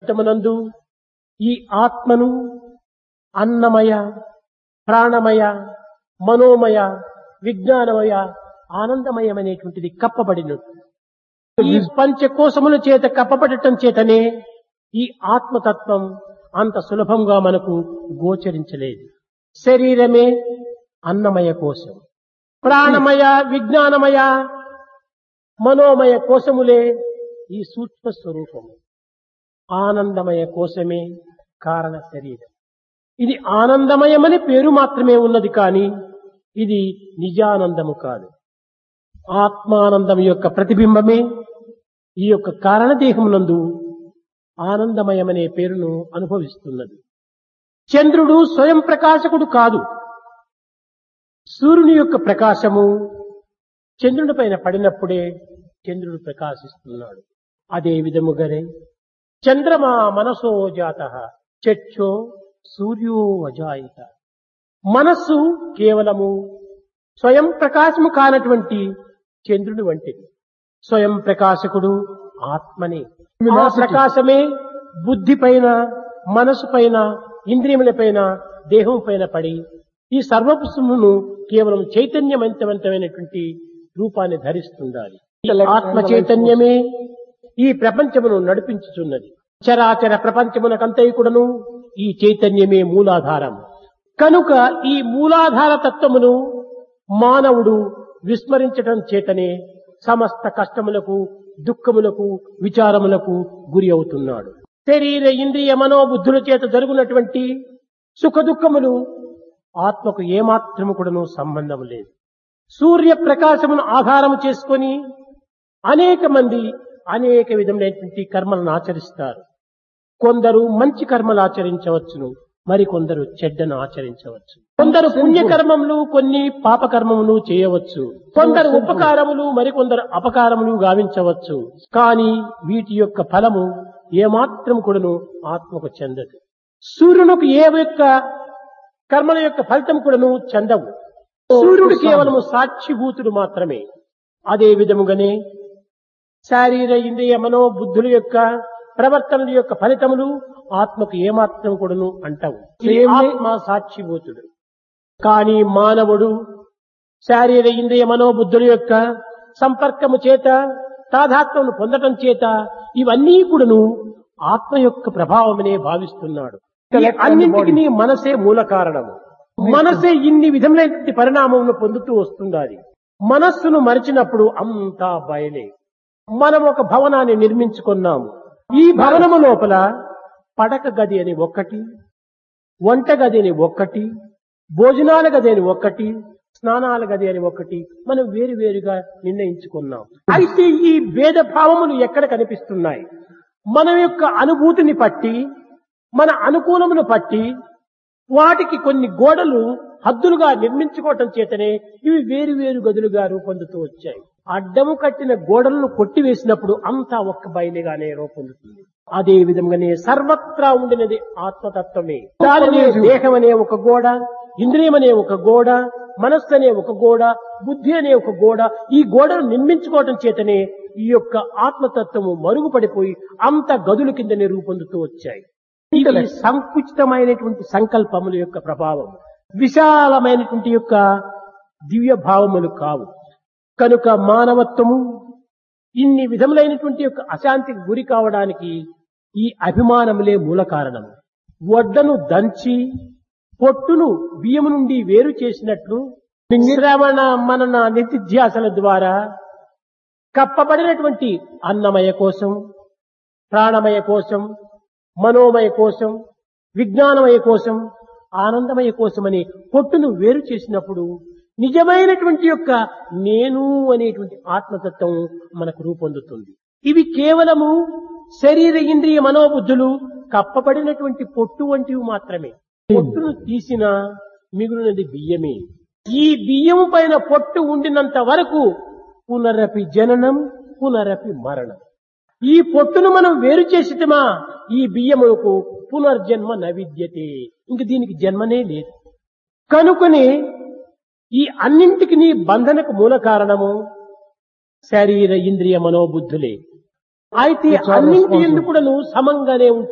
చిత్తమునందు ఈ ఆత్మను అన్నమయ ప్రాణమయ మనోమయ విజ్ఞానమయ ఆనందమయమనేటువంటిది కప్పబడినట్టు ఈ పంచకోశముల చేత కప్పబడటం చేతనే ఈ ఆత్మతత్వం అంత సులభంగా మనకు గోచరించలేదు శరీరమే అన్నమయ కోశం ప్రాణమయ విజ్ఞానమయ మనోమయ కోశములే ఈ సూక్ష్మ స్వరూపము ఆనందమయ కోశమే కారణ శరీరం ఇది ఆనందమయమని పేరు మాత్రమే ఉన్నది కానీ ఇది నిజానందము కాదు ఆత్మానందం యొక్క ప్రతిబింబమే ఈ యొక్క కారణదేహమునందు ఆనందమయమనే పేరును అనుభవిస్తున్నది చంద్రుడు స్వయం ప్రకాశకుడు కాదు సూర్యుని యొక్క ప్రకాశము చంద్రుని పైన పడినప్పుడే చంద్రుడు ప్రకాశిస్తున్నాడు అదే విధముగానే చంద్రమా మనసో జాత చక్షో సూర్యో అజాయిత మనస్సు కేవలము స్వయం ప్రకాశము కానటువంటి చంద్రుని వంటిది స్వయం ప్రకాశకుడు ఆత్మనే ఆ ప్రకాశమే బుద్ధి పైన మనసు పైన ఇంద్రియముల పైన దేహం పైన పడి ఈ సర్వపుష్పమును కేవలం చైతన్యవంతవంతమైనటువంటి రూపాన్ని ధరిస్తుండాలి ఈ ఆత్మ చైతన్యమే ఈ ప్రపంచమును నడిపించుచున్నది చరాచర ప్రపంచమునకంతయుకుడను ఈ చైతన్యమే మూలాధారం కనుక ఈ మూలాధార తత్వమును మానవుడు విస్మరించటం చేతనే సమస్త కష్టములకు దుఃఖములకు విచారములకు గురి అవుతున్నాడు శరీర ఇంద్రియ మనోబుద్ధుల చేత జరుగునటువంటి సుఖ దుఃఖములు ఆత్మకు ఏమాత్రము కూడాను సంబంధం లేదు సూర్య ప్రకాశమును ఆధారము చేసుకొని అనేక మంది అనేక విధములైనటువంటి కర్మలను ఆచరిస్తారు కొందరు మంచి కర్మలు ఆచరించవచ్చును మరికొందరు చెడ్డను ఆచరించవచ్చు కొందరు పుణ్యకర్మములు కొన్ని పాపకర్మములు చేయవచ్చు కొందరు ఉపకారములు మరికొందరు అపకారములు గావించవచ్చు కానీ వీటి యొక్క ఫలము ఏమాత్రం కూడాను ఆత్మకు చెందదు సూర్యునికి ఏ యొక్క కర్మల యొక్క ఫలితం కూడాను చెందవు సూర్యుడు కేవలము సాక్షిభూతుడు మాత్రమే అదే విధముగానే శారీర ఇంద్రియ మనోబుద్ధుల యొక్క ప్రవర్తనల యొక్క ఫలితములు ఆత్మకు ఏమాత్రం కూడాను అంటావు ఈ ఆత్మ సాక్షిభూతుడు కానీ మానవుడు శారీర ఇంద్రియ మనోబుద్ధుల యొక్క సంపర్కము చేత తాదాత్మను పొందటం చేత ఇవన్నీ కూడాను ఆత్మ యొక్క ప్రభావమనే భావిస్తున్నాడు ఈ అన్నింటికి మనసే మూల కారణము మనసే ఇన్ని విధములైనటువంటి పరిణామమును పొందుతూ వస్తుండాలి మనస్సును మరిచినప్పుడు అంతా బయలే మనం ఒక భవనాన్ని నిర్మించుకున్నాము ఈ భవనము లోపల పడక గది అని ఒక్కటి వంట గది అని ఒక్కటి భోజనాల గది అని ఒక్కటి స్నానాల గది అని ఒకటి మనం వేరు వేరుగా నిర్ణయించుకున్నాం అయితే ఈ భేద భావములు ఎక్కడ కనిపిస్తున్నాయి మన యొక్క అనుభూతిని పట్టి మన అనుకూలమును పట్టి వాటికి కొన్ని గోడలు హద్దులుగా నిర్మించుకోవటం చేతనే ఇవి వేరు వేరు గదులుగా రూపొందుతూ వచ్చాయి అడ్డము కట్టిన గోడలను కొట్టివేసినప్పుడు అంతా ఒక్క బయలుగానే రూపొందుతుంది అదే విధంగానే సర్వత్రా ఉండినది ఆత్మతత్వమే దానినే దేహం అనే ఒక గోడ ఇంద్రియం అనే ఒక గోడ మనస్సు అనే ఒక గోడ బుద్ధి అనే ఒక గోడ ఈ గోడను నిర్మించుకోవటం చేతనే ఈ యొక్క ఆత్మతత్వము మరుగుపడిపోయి అంత గదుల కిందనే రూపొందుతూ వచ్చాయి ఇది సంకుచితమైనటువంటి సంకల్పముల యొక్క ప్రభావం విశాలమైనటువంటి యొక్క దివ్య భావములు కావు కనుక మానవత్వము ఇన్ని విధములైనటువంటి యొక్క అశాంతికి గురి కావడానికి ఈ అభిమానములే మూల కారణం వడ్డను దంచి పొట్టును బియ్యము నుండి వేరు చేసినట్లు శ్రవణ మనన నితిధ్యాసల ద్వారా కప్పబడినటువంటి అన్నమయ కోసం ప్రాణమయ కోసం మనోమయ కోసం విజ్ఞానమయ కోసం ఆనందమయ కోసమని పొట్టును వేరు చేసినప్పుడు నిజమైనటువంటి యొక్క నేను అనేటువంటి ఆత్మతత్వం మనకు రూపొందుతుంది ఇవి కేవలము శరీర ఇంద్రియ మనోబుద్ధులు కప్పబడినటువంటి పొట్టు వంటివి మాత్రమే పొట్టును తీసిన మిగులునది బియ్యమే ఈ బియ్యం పైన పొట్టు ఉండినంత వరకు పునరపి జననం పునరపి మరణం ఈ పొట్టును మనం వేరు చేసిటమా ఈ బియ్యములకు పునర్జన్మ నవిద్యతే ఇంక దీనికి జన్మనే లేదు కనుకొని ఈ అన్నింటికి నీ బంధనకు మూల కారణము శరీర ఇంద్రియ మనోబుద్ధులే అయితే అన్నింటి ఎందుకు సమంగానే ఉంటుంది